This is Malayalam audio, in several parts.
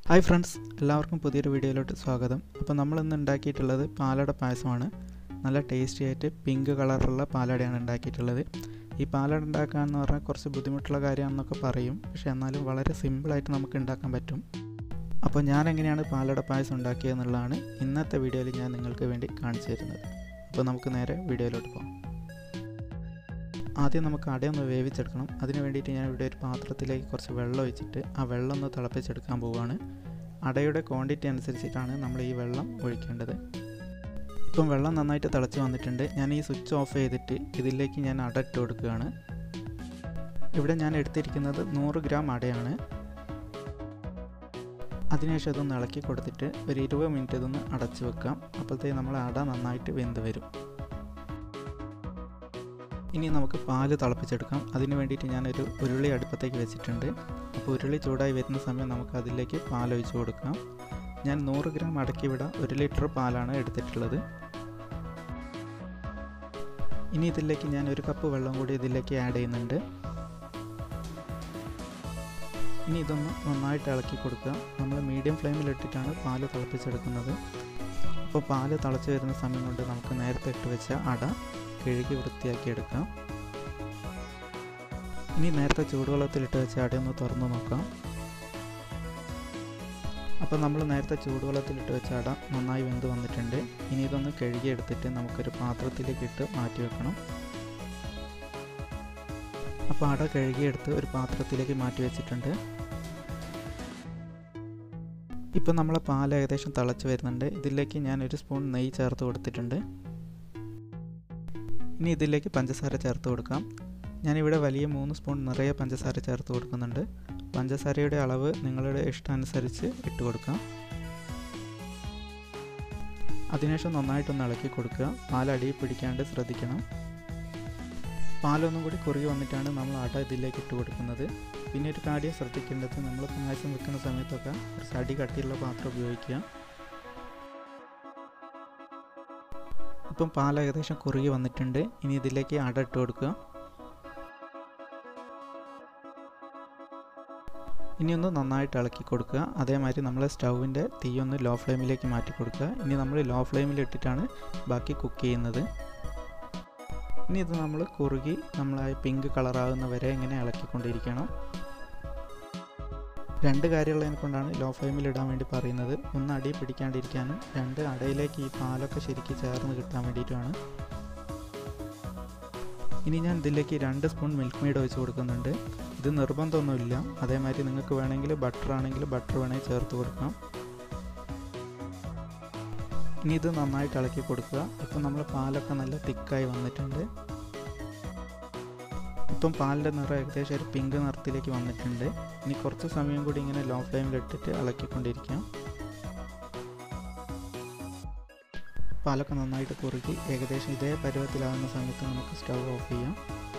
ഹായ് ഫ്രണ്ട്സ് എല്ലാവർക്കും പുതിയൊരു വീഡിയോയിലോട്ട് സ്വാഗതം അപ്പോൾ നമ്മളിന്ന് ഉണ്ടാക്കിയിട്ടുള്ളത് പാലട പായസമാണ് നല്ല ടേസ്റ്റി ആയിട്ട് പിങ്ക് കളറുള്ള പാലടയാണ് ഉണ്ടാക്കിയിട്ടുള്ളത് ഈ പാലട ഉണ്ടാക്കുക എന്ന് പറഞ്ഞാൽ കുറച്ച് ബുദ്ധിമുട്ടുള്ള കാര്യമാണെന്നൊക്കെ പറയും പക്ഷേ എന്നാലും വളരെ സിമ്പിളായിട്ട് നമുക്ക് ഉണ്ടാക്കാൻ പറ്റും അപ്പോൾ ഞാൻ എങ്ങനെയാണ് പാലട പായസം ഉണ്ടാക്കിയതെന്നുള്ളതാണ് ഇന്നത്തെ വീഡിയോയിൽ ഞാൻ നിങ്ങൾക്ക് വേണ്ടി കാണിച്ചു തരുന്നത് അപ്പോൾ നമുക്ക് നേരെ വീഡിയോയിലോട്ട് പോകാം ആദ്യം നമുക്ക് അടയൊന്ന് വേവിച്ചെടുക്കണം അതിന് വേണ്ടിയിട്ട് ഞാൻ ഇവിടെ ഒരു പാത്രത്തിലേക്ക് കുറച്ച് വെള്ളം ഒഴിച്ചിട്ട് ആ വെള്ളം ഒന്ന് തിളപ്പിച്ചെടുക്കാൻ പോവുകയാണ് അടയുടെ ക്വാണ്ടിറ്റി അനുസരിച്ചിട്ടാണ് നമ്മൾ ഈ വെള്ളം ഒഴിക്കേണ്ടത് ഇപ്പം വെള്ളം നന്നായിട്ട് തിളച്ച് വന്നിട്ടുണ്ട് ഞാൻ ഈ സ്വിച്ച് ഓഫ് ചെയ്തിട്ട് ഇതിലേക്ക് ഞാൻ അട ഇട്ട് കൊടുക്കുകയാണ് ഇവിടെ ഞാൻ എടുത്തിരിക്കുന്നത് നൂറ് ഗ്രാം അടയാണ് അതിനുശേഷം ഇതൊന്ന് ഇളക്കി കൊടുത്തിട്ട് ഒരു ഇരുപത് മിനിറ്റ് ഇതൊന്ന് അടച്ചു വെക്കാം അപ്പോഴത്തേക്ക് നമ്മൾ അട നന്നായിട്ട് വെന്ത് വരും ഇനി നമുക്ക് പാല് തിളപ്പിച്ചെടുക്കാം അതിന് വേണ്ടിയിട്ട് ഞാനൊരു ഉരുളി അടുപ്പത്തേക്ക് വെച്ചിട്ടുണ്ട് അപ്പോൾ ഉരുളി ചൂടായി വരുന്ന സമയം നമുക്ക് അതിലേക്ക് പാൽ ഒഴിച്ച് കൊടുക്കാം ഞാൻ നൂറ് ഗ്രാം അടക്കി വിട ഒരു ലിറ്റർ പാലാണ് എടുത്തിട്ടുള്ളത് ഇനി ഇതിലേക്ക് ഞാൻ ഒരു കപ്പ് വെള്ളം കൂടി ഇതിലേക്ക് ആഡ് ചെയ്യുന്നുണ്ട് ഇനി ഇതൊന്ന് നന്നായിട്ട് ഇളക്കി കൊടുക്കുക നമ്മൾ മീഡിയം ഫ്ലെയിമിലിട്ടിട്ടാണ് പാല് തിളപ്പിച്ചെടുക്കുന്നത് അപ്പോൾ പാല് തിളച്ച് വരുന്ന സമയം കൊണ്ട് നമുക്ക് നേരത്തെ ഇട്ട് വെച്ച അട കഴുകി വൃത്തിയാക്കി എടുക്കാം ഇനി നേരത്തെ ചൂടുവെള്ളത്തിലിട്ട് വെച്ച അടയൊന്ന് തുറന്നു നോക്കാം അപ്പോൾ നമ്മൾ നേരത്തെ ചൂടുവെള്ളത്തിലിട്ട് വെച്ച അട നന്നായി വെന്ത് വന്നിട്ടുണ്ട് ഇനി ഇതൊന്ന് കഴുകിയെടുത്തിട്ട് നമുക്കൊരു പാത്രത്തിലേക്ക് ഇട്ട് മാറ്റി വെക്കണം അപ്പോൾ അട കഴുകിയെടുത്ത് ഒരു പാത്രത്തിലേക്ക് മാറ്റി വെച്ചിട്ടുണ്ട് ഇപ്പോൾ നമ്മളെ പാൽ ഏകദേശം തിളച്ച് വരുന്നുണ്ട് ഇതിലേക്ക് ഞാൻ ഒരു സ്പൂൺ നെയ്യ് ചേർത്ത് കൊടുത്തിട്ടുണ്ട് ഇനി ഇതിലേക്ക് പഞ്ചസാര ചേർത്ത് കൊടുക്കാം ഞാനിവിടെ വലിയ മൂന്ന് സ്പൂൺ നിറയെ പഞ്ചസാര ചേർത്ത് കൊടുക്കുന്നുണ്ട് പഞ്ചസാരയുടെ അളവ് നിങ്ങളുടെ ഇഷ്ടാനുസരിച്ച് ഇട്ട് കൊടുക്കാം അതിനുശേഷം നന്നായിട്ടൊന്ന് ഇളക്കി കൊടുക്കുക പാൽ അടിയിൽ പിടിക്കാണ്ട് ശ്രദ്ധിക്കണം പാലൊന്നും കൂടി കുറുകി വന്നിട്ടാണ് നമ്മൾ അട ഇതിലേക്ക് ഇട്ട് കൊടുക്കുന്നത് പിന്നെ ഒരു കാര്യം ശ്രദ്ധിക്കേണ്ടത് നമ്മൾ പായസം വെക്കുന്ന സമയത്തൊക്കെ കുറച്ച് അടി കട്ടിയുള്ള പാത്രം ഉപയോഗിക്കുക ഇപ്പം പാൽ ഏകദേശം കുറുകി വന്നിട്ടുണ്ട് ഇനി ഇതിലേക്ക് അട ഇട്ട് കൊടുക്കുക ഇനി ഒന്ന് നന്നായിട്ട് ഇളക്കി കൊടുക്കുക അതേമാതിരി നമ്മൾ സ്റ്റൗവിൻ്റെ തീ ഒന്ന് ലോ ഫ്ലെയിമിലേക്ക് മാറ്റി കൊടുക്കുക ഇനി നമ്മൾ ലോ ഫ്ലെയിമിൽ ഇട്ടിട്ടാണ് ബാക്കി കുക്ക് ചെയ്യുന്നത് ഇനി ഇത് നമ്മൾ കുറുകി നമ്മൾ പിങ്ക് കളറാകുന്ന വരെ ഇങ്ങനെ ഇളക്കിക്കൊണ്ടിരിക്കണം രണ്ട് കാര്യമുള്ളതിനെ കൊണ്ടാണ് ലോ ഫ്ലെയിമിൽ ഇടാൻ വേണ്ടി പറയുന്നത് ഒന്ന് അടി പിടിക്കാണ്ടിരിക്കാനും രണ്ട് അടയിലേക്ക് ഈ പാലൊക്കെ ശരിക്കും ചേർന്ന് കിട്ടാൻ വേണ്ടിയിട്ടുമാണ് ഇനി ഞാൻ ഇതിലേക്ക് രണ്ട് സ്പൂൺ മിൽക്ക് മെയ്ഡ് ഒഴിച്ച് കൊടുക്കുന്നുണ്ട് ഇത് നിർബന്ധമൊന്നുമില്ല അതേമാതിരി നിങ്ങൾക്ക് വേണമെങ്കിൽ ബട്ടർ ആണെങ്കിൽ ബട്ടർ വേണമെങ്കിൽ ചേർത്ത് കൊടുക്കാം ഇനി ഇത് നന്നായിട്ട് ഇളക്കി കൊടുക്കുക ഇപ്പം നമ്മൾ പാലൊക്കെ നല്ല തിക്കായി വന്നിട്ടുണ്ട് ഇപ്പം പാലിൻ്റെ നിറം ഏകദേശം ഒരു പിങ്ക് നിറത്തിലേക്ക് വന്നിട്ടുണ്ട് ഇനി കുറച്ച് സമയം കൂടി ഇങ്ങനെ ലോ ഫ്ലെയിമിലിട്ടിട്ട് ഇളക്കിക്കൊണ്ടിരിക്കാം പാലൊക്കെ നന്നായിട്ട് കുറുക്കി ഏകദേശം ഇതേ പരുവത്തിലാകുന്ന സമയത്ത് നമുക്ക് സ്റ്റൗ ഓഫ് ചെയ്യാം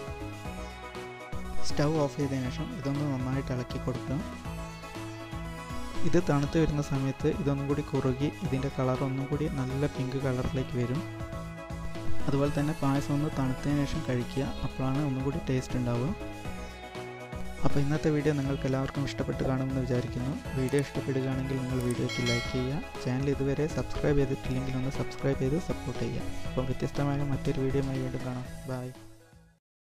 സ്റ്റൗ ഓഫ് ചെയ്തതിനു ശേഷം ഇതൊന്ന് നന്നായിട്ട് ഇളക്കി കൊടുക്കാം ഇത് തണുത്ത് വരുന്ന സമയത്ത് ഇതൊന്നും കൂടി കുറുകി ഇതിൻ്റെ കളർ ഒന്നും കൂടി നല്ല പിങ്ക് കളറിലേക്ക് വരും അതുപോലെ തന്നെ പായസം ഒന്ന് തണുത്തതിന് ശേഷം കഴിക്കുക അപ്പോഴാണ് ഒന്നും കൂടി ടേസ്റ്റ് ഉണ്ടാവുക അപ്പോൾ ഇന്നത്തെ വീഡിയോ നിങ്ങൾക്ക് എല്ലാവർക്കും ഇഷ്ടപ്പെട്ട് കാണുമെന്ന് വിചാരിക്കുന്നു വീഡിയോ ഇഷ്ടപ്പെടുകയാണെങ്കിൽ നിങ്ങൾ വീഡിയോയ്ക്ക് ലൈക്ക് ചെയ്യുക ചാനൽ ഇതുവരെ സബ്സ്ക്രൈബ് ചെയ്തിട്ടില്ലെങ്കിൽ ഒന്ന് സബ്സ്ക്രൈബ് ചെയ്ത് സപ്പോർട്ട് ചെയ്യുക അപ്പം വ്യത്യസ്തമായ മറ്റൊരു വീഡിയോയുമായി വീണ്ടും കാണാം ബൈ